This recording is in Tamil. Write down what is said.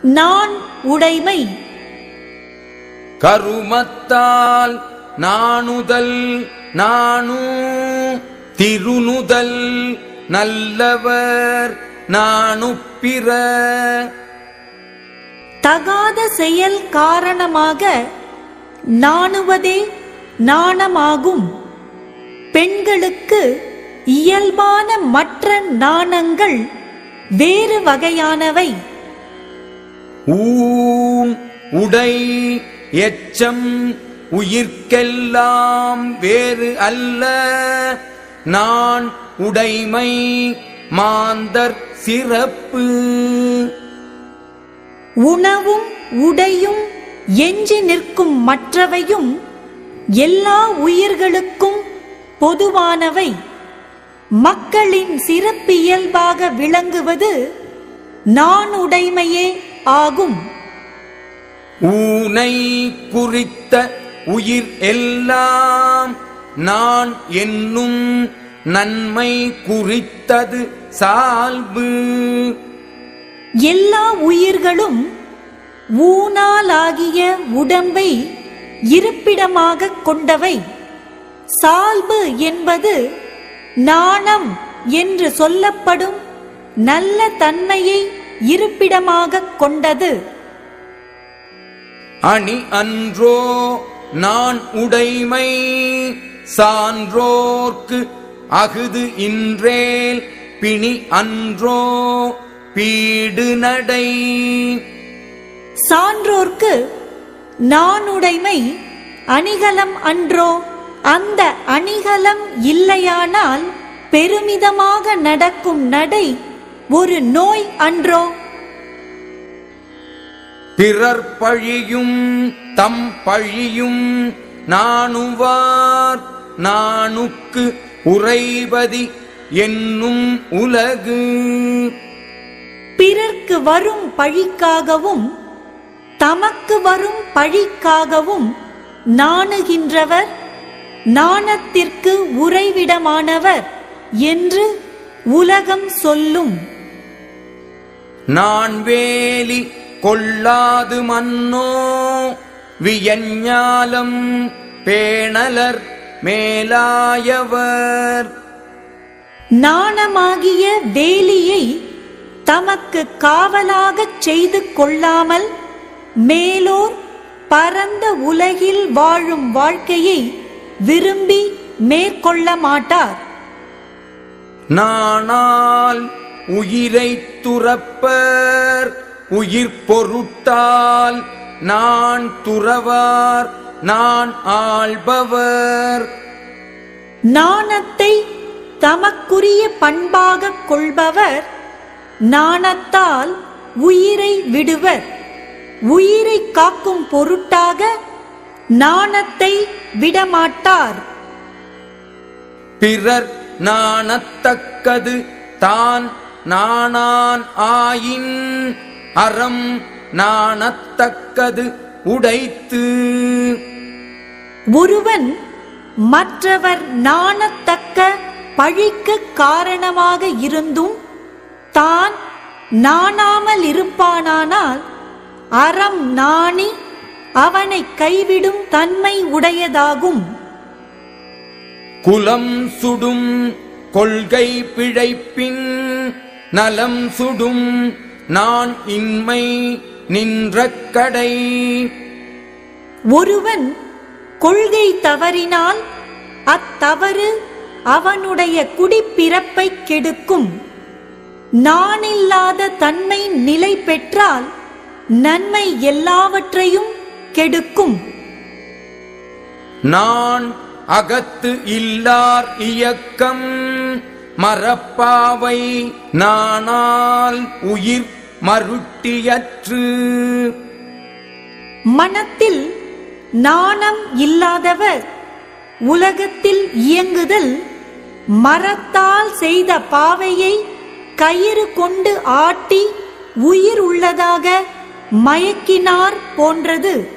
நான் உடைமை கருமத்தால் நாணுதல் நானு திருநுதல் நல்லவர் நாணுப்பிற தகாத செயல் காரணமாக நாணுவதே நாணமாகும் பெண்களுக்கு இயல்பான மற்ற நாணங்கள் வேறு வகையானவை ஊன் உடை எச்சம் உயிர்க்கெல்லாம் வேறு அல்ல நான் உடைமை மாந்தர் சிறப்பு உணவும் உடையும் எஞ்சி நிற்கும் மற்றவையும் எல்லா உயிர்களுக்கும் பொதுவானவை மக்களின் சிறப்பியல்பாக விளங்குவது நான் உடைமையே ஆகும் ஊனை குறித்த உயிர் எல்லாம் நான் என்னும் நன்மை குறித்தது சால்பு எல்லா உயிர்களும் ஊனாலாகிய உடம்பை இருப்பிடமாக கொண்டவை சால்பு என்பது நாணம் என்று சொல்லப்படும் நல்ல தன்மையை இருப்பிடமாக கொண்டது அணி அன்றோ நான் உடைமை சான்றோர்க்கு அகுது இன்றேல் பிணி அன்றோ பீடு நடை சான்றோர்க்கு நானுடைமை அணிகலம் அன்றோ அந்த அணிகலம் இல்லையானால் பெருமிதமாக நடக்கும் நடை ஒரு நோய் அன்றோ பிறர் பழியும் தம் பழியும் நாணுவார் நாணுக்கு உறைபதி என்னும் உலகு பிறர்க்கு வரும் பழிக்காகவும் தமக்கு வரும் பழிக்காகவும் நாணுகின்றவர் நாணத்திற்கு உறைவிடமானவர் என்று உலகம் சொல்லும் நான் வேலி கொள்ளாது மன்னோ வியஞ்ஞாலம் பேணலர் மேலாயவர் நாணமாகிய வேலியை தமக்கு காவலாகச் செய்து கொள்ளாமல் மேலோர் பரந்த உலகில் வாழும் வாழ்க்கையை விரும்பி மேற்கொள்ள மாட்டார் நானால் உயிரை துறப்பர் உயிர் பொருட்டால் நான் துறவார் நான் ஆள்பவர் நாணத்தை தமக்குரிய பண்பாகக் கொள்பவர் நாணத்தால் உயிரை விடுவர் உயிரை காக்கும் பொருட்டாக நாணத்தை விடமாட்டார் பிறர் நாணத்தக்கது தான் நாணான் ஆயின் அறம் நாணத்தக்கது உடைத்து ஒருவன் மற்றவர் நாணத்தக்க பழிக்கு காரணமாக இருந்தும் தான் நாணாமல் இருப்பானானால் அறம் நாணி அவனை கைவிடும் தன்மை உடையதாகும் குலம் சுடும் கொள்கை பிழைப்பின் நலம் சுடும் நான் இன்மை நின்ற கடை ஒருவன் கொள்கை தவறினால் அத்தவறு அவனுடைய குடிப்பிறப்பை கெடுக்கும் நானில்லாத தன்மை நிலை பெற்றால் நன்மை எல்லாவற்றையும் கெடுக்கும் நான் அகத்து இல்லார் இயக்கம் மரப்பாவை நானால் உயிர் மருட்டியற்று மனத்தில் நாணம் இல்லாதவர் உலகத்தில் இயங்குதல் மரத்தால் செய்த பாவையை கயிறு கொண்டு ஆட்டி உயிர் உள்ளதாக மயக்கினார் போன்றது